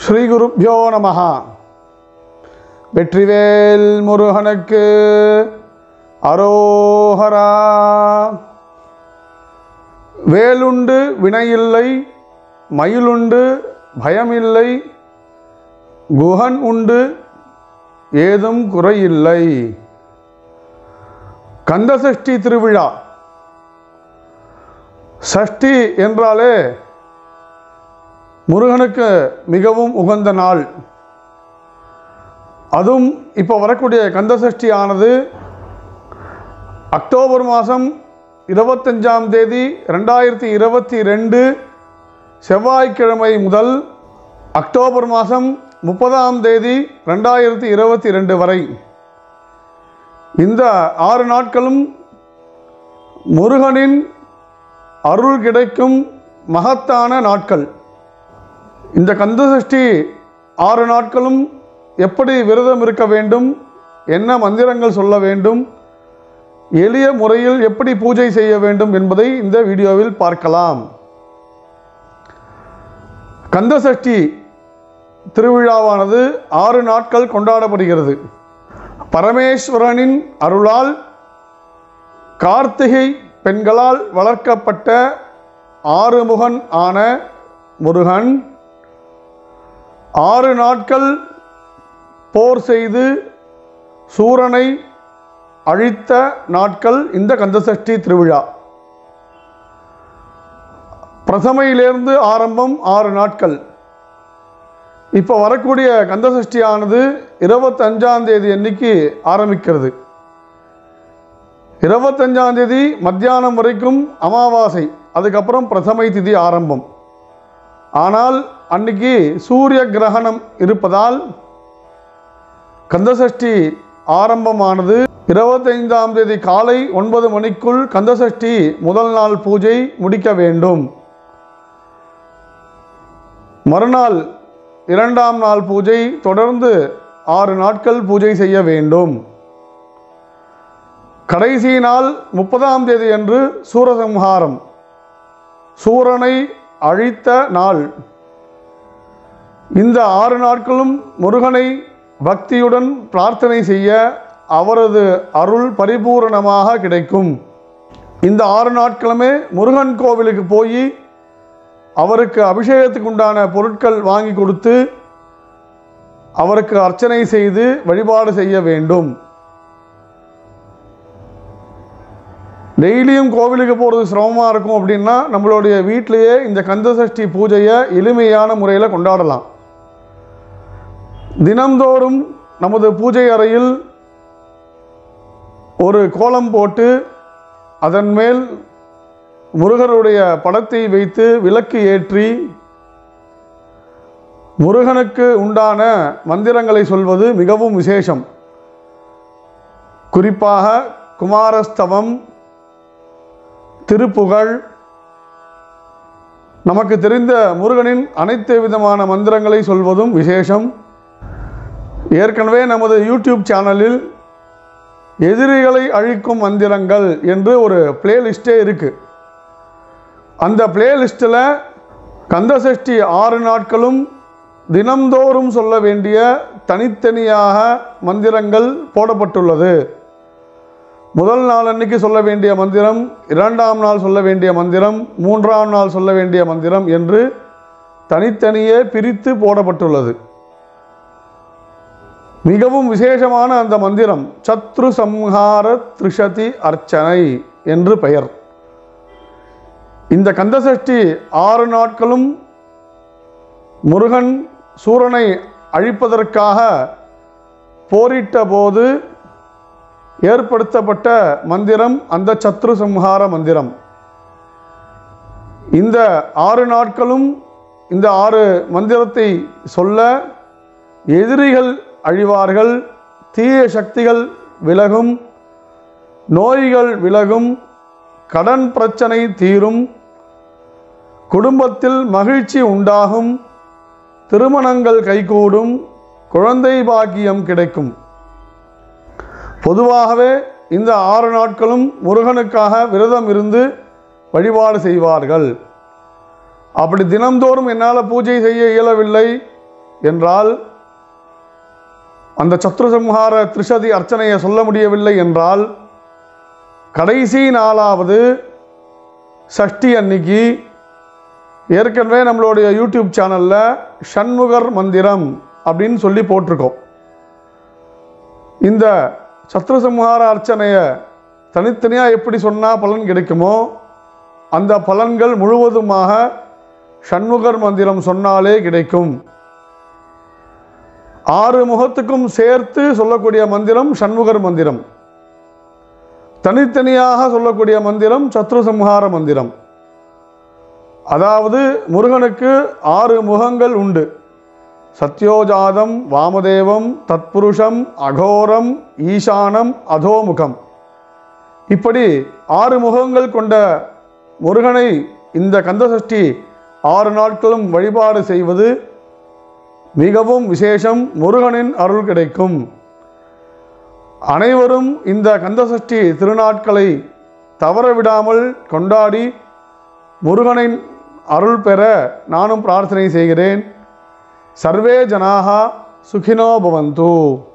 ஸ்ரீகுருப்யோ நமஹ வெற்றிவேல் முருகனுக்கு அரோஹரா வேலுண்டு வினையில்லை மயிலுண்டு பயமில்லை குஹன் உண்டு ஏதும் குறையில்லை கந்தசஷ்டி திருவிழா சஷ்டி என்றாலே முருகனுக்கு மிகவும் உகந்த நாள் அதுவும் இப்போ வரக்கூடிய கந்தசஷ்டி ஆனது அக்டோபர் மாதம் இருபத்தஞ்சாம் தேதி ரெண்டாயிரத்தி இருபத்தி ரெண்டு செவ்வாய்க்கிழமை முதல் அக்டோபர் மாதம் முப்பதாம் தேதி ரெண்டாயிரத்தி இருபத்தி ரெண்டு வரை இந்த ஆறு நாட்களும் முருகனின் அருள் கிடைக்கும் மகத்தான நாட்கள் இந்த கந்தசஷ்டி ஆறு நாட்களும் எப்படி விரதம் இருக்க வேண்டும் என்ன மந்திரங்கள் சொல்ல வேண்டும் எளிய முறையில் எப்படி பூஜை செய்ய வேண்டும் என்பதை இந்த வீடியோவில் பார்க்கலாம் கந்தசஷ்டி திருவிழாவானது ஆறு நாட்கள் கொண்டாடப்படுகிறது பரமேஸ்வரனின் அருளால் கார்த்திகை பெண்களால் வளர்க்கப்பட்ட ஆறுமுகன் ஆன முருகன் ஆறு நாட்கள் போர் செய்து சூரனை அழித்த நாட்கள் இந்த கந்தசஷ்டி திருவிழா பிரதமையிலிருந்து ஆரம்பம் ஆறு நாட்கள் இப்போ வரக்கூடிய கந்தசஷ்டியானது இருபத்தஞ்சாம் தேதி அன்னைக்கு ஆரம்பிக்கிறது இருபத்தஞ்சாம் தேதி மத்தியானம் வரைக்கும் அமாவாசை அதுக்கப்புறம் பிரதமை திதி ஆரம்பம் ஆனால் அன்னைக்கு சூரிய கிரகணம் இருப்பதால் கந்தசஷ்டி ஆரம்பமானது இருபத்தைந்தாம் தேதி காலை ஒன்பது மணிக்குள் கந்தசஷ்டி முதல் நாள் பூஜை முடிக்க வேண்டும் மறுநாள் இரண்டாம் நாள் பூஜை தொடர்ந்து ஆறு நாட்கள் பூஜை செய்ய வேண்டும் கடைசி நாள் முப்பதாம் தேதி அன்று சூரசம்ஹாரம் சூரனை அழித்த நாள் இந்த ஆறு நாட்களும் முருகனை பக்தியுடன் பிரார்த்தனை செய்ய அவரது அருள் பரிபூரணமாக கிடைக்கும் இந்த ஆறு நாட்களுமே முருகன் கோவிலுக்கு போய் அவருக்கு அபிஷேகத்துக்கு உண்டான பொருட்கள் வாங்கி கொடுத்து அவருக்கு அர்ச்சனை செய்து வழிபாடு செய்ய வேண்டும் டெய்லியும் கோவிலுக்கு போகிறது சிரமமாக இருக்கும் அப்படின்னா நம்மளுடைய வீட்டிலேயே இந்த கந்தசஷ்டி பூஜையை எளிமையான முறையில் கொண்டாடலாம் தினந்தோறும் நமது பூஜை அறையில் ஒரு கோலம் போட்டு அதன் மேல் முருகருடைய படத்தை வைத்து விளக்கு ஏற்றி முருகனுக்கு உண்டான மந்திரங்களை சொல்வது மிகவும் விசேஷம் குறிப்பாக குமாரஸ்தவம் திருப்புகழ் நமக்கு தெரிந்த முருகனின் அனைத்து விதமான மந்திரங்களை சொல்வதும் விசேஷம் ஏற்கனவே நமது யூடியூப் சேனலில் எதிரிகளை அழிக்கும் மந்திரங்கள் என்று ஒரு பிளேலிஸ்டே இருக்குது அந்த பிளேலிஸ்ட்டில் கந்தசஷ்டி ஆறு நாட்களும் தினம்தோறும் சொல்ல வேண்டிய தனித்தனியாக மந்திரங்கள் போடப்பட்டுள்ளது முதல் நாள் அன்னைக்கு சொல்ல வேண்டிய மந்திரம் இரண்டாம் நாள் சொல்ல வேண்டிய மந்திரம் மூன்றாம் நாள் சொல்ல வேண்டிய மந்திரம் என்று தனித்தனியே பிரித்து போடப்பட்டுள்ளது மிகவும் விசேஷமான அந்த மந்திரம் சத்ரு சம்ஹார த்ரிஷதி அர்ச்சனை என்று பெயர் இந்த கந்தசஷ்டி ஆறு நாட்களும் முருகன் சூரனை அழிப்பதற்காக போரிட்ட போது ஏற்படுத்தப்பட்ட மந்திரம் அந்த சத்ரு சம்ஹார மந்திரம் இந்த ஆறு நாட்களும் இந்த ஆறு மந்திரத்தை சொல்ல எதிரிகள் அழிவார்கள் தீய சக்திகள் விலகும் நோய்கள் விலகும் கடன் பிரச்சனை தீரும் குடும்பத்தில் மகிழ்ச்சி உண்டாகும் திருமணங்கள் கைகூடும் குழந்தை பாக்கியம் கிடைக்கும் பொதுவாகவே இந்த ஆறு நாட்களும் முருகனுக்காக விரதம் இருந்து வழிபாடு செய்வார்கள் அப்படி தினம்தோறும் என்னால் பூஜை செய்ய இயலவில்லை என்றால் அந்த சத்ருசம்ஹார திரிசதி அர்ச்சனையை சொல்ல முடியவில்லை என்றால் கடைசி நாளாவது சஷ்டி அன்னைக்கு ஏற்கனவே நம்மளுடைய யூடியூப் சேனலில் ஷண்முகர் மந்திரம் அப்படின்னு சொல்லி போட்டிருக்கோம் இந்த சத்ருசம்ஹார அர்ச்சனையை தனித்தனியாக எப்படி சொன்னால் பலன் கிடைக்குமோ அந்த பலன்கள் முழுவதுமாக ஷண்முகர் மந்திரம் சொன்னாலே கிடைக்கும் ஆறு முகத்துக்கும் சேர்த்து சொல்லக்கூடிய மந்திரம் ஷண்முகர் மந்திரம் தனித்தனியாக சொல்லக்கூடிய மந்திரம் சத்ருசம்ஹார மந்திரம் அதாவது முருகனுக்கு ஆறு முகங்கள் உண்டு சத்யோஜாதம் வாமதேவம் தத்புருஷம் அகோரம் ஈசானம் அதோமுகம் இப்படி ஆறு முகங்கள் கொண்ட முருகனை இந்த கந்தசஷ்டி ஆறு நாட்களும் வழிபாடு செய்வது மிகவும் விசேஷம் முருகனின் அருள் கிடைக்கும் அனைவரும் இந்த கந்தசஷ்டி திருநாட்களை தவறவிடாமல் கொண்டாடி முருகனின் அருள் பெற நானும் பிரார்த்தனை செய்கிறேன் சர்வே ஜனாக சுகினோ பவந்து